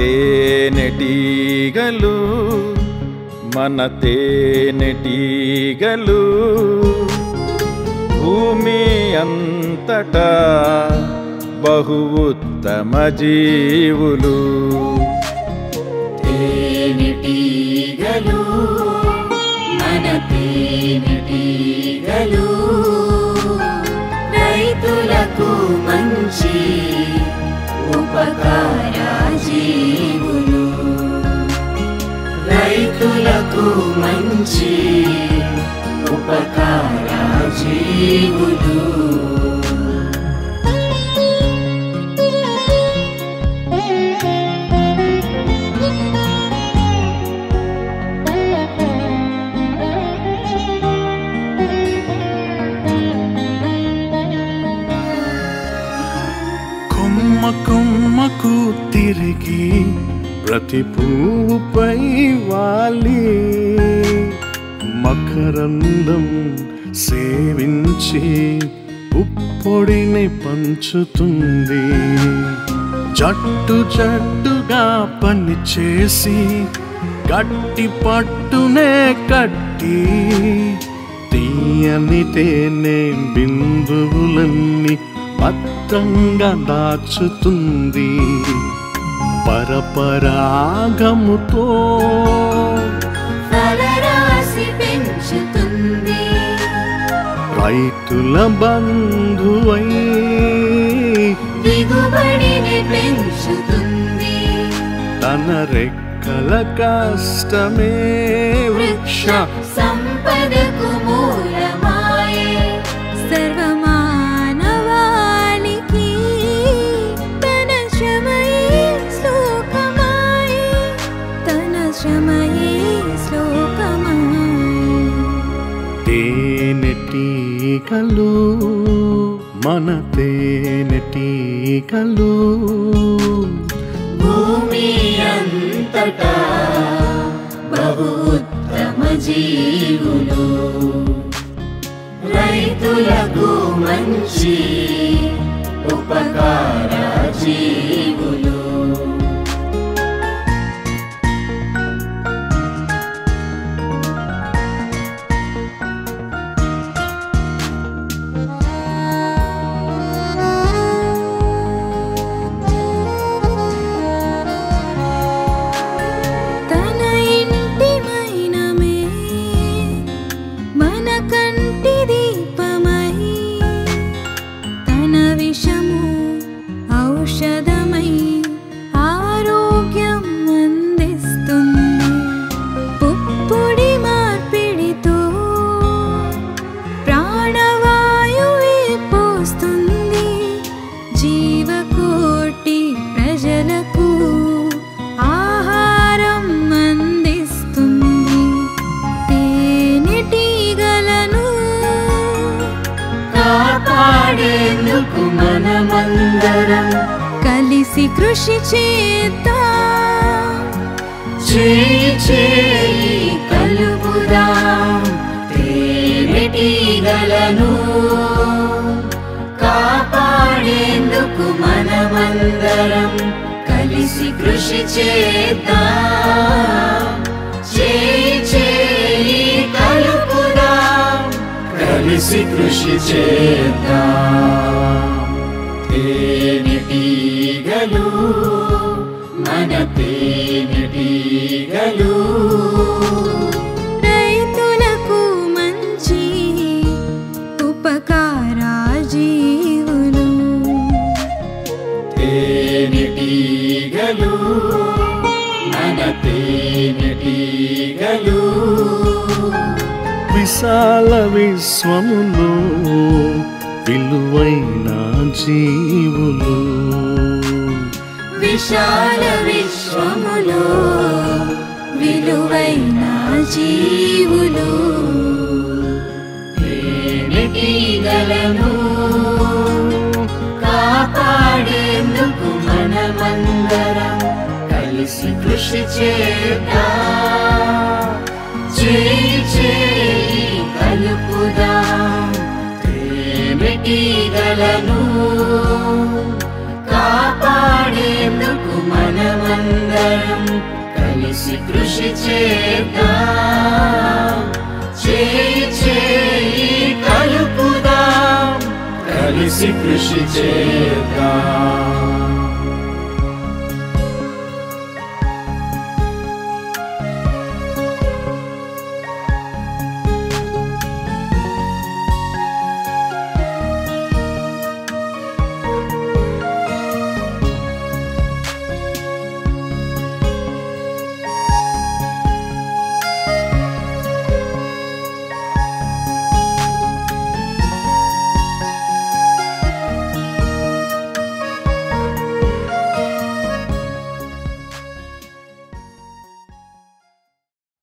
తేనెటీగలు మన తేనెటీగలు భూమి అంతటా బహు ఉత్తమ జీవులు తేనెటీగలు మన తేనెటీగలు రైతులకు మంచి ఉపకార జీవులు రైతులకు మంచి ఉపకార జీవులు కొమ్మ కొమ్మకు తిరిగి ప్రతి పువ్వుపై వాలి మకరందం సేవించి ఉప్పొడిని పంచుతుంది జట్టు జట్టుగా పనిచేసి గట్టి పట్టునే కట్టి తీయని తేనె బిందువులన్నీ భద్రంగా దాచుతుంది పరపరాగముతో ఫలరాశి పెంచుతుంది రైతుల బంధువై దిగుబడిని పెంచుతుంది తన రెక్కల కష్టమే వృక్ష సంపదకు మూలమాయే సర్వమానవాళికి తన శ్రమయే శ్లోకమాయే తన శ్రమయే శ్లోకమాయే తేనెటీగలు మన తేనెటీగలు భూమి అంతటా బహు ఉత్తమ జీవులు రైతులకు మంచి ఉపకార జీవులు తన ఇంటి మైనమే మన కంటి దీపమై తన విషము ఔషధమై ఆరోగ్యం అందిస్తుంది పుప్పుడి మార్పిడితో ప్రాణవాయువే పోస్తుంది జీవకోటి ప్రజలకు ఆహారం అందిస్తుంది తేనెటీగలను కాపాడేందుకు మనమందరం కలిసి కృషి చేద్దాం చేయి చేయి కలుపుదాం తేనెటీగలను కాపాడేందుకు మనమందరం కలిసి కృషి చేద్దాం చేయి చేయి కలుపుదాం కలిసి కృషి చేద్దాం తేనెటీగలు మన తేనెటీగలు రైతులకు మంచి ఉపకార జీవులు తేనెటీగలు మన తేనెటీగలు విశాల విశ్వములో విలువైన జీవులు విశాల విశ్వములో విలువైన జీవులు తేనెటీగలను కాపాడేందుకు మనమందరం కలిసి కృషి చేద్దాం చేయి చేయి కలుపుదాం తేనెటీగలను కాపాడేందుకు మనమందరం కలిసి కృషి చేద్దాం చేయి చేయి కలుపుదాం కలిసి కృషి చేద్దాం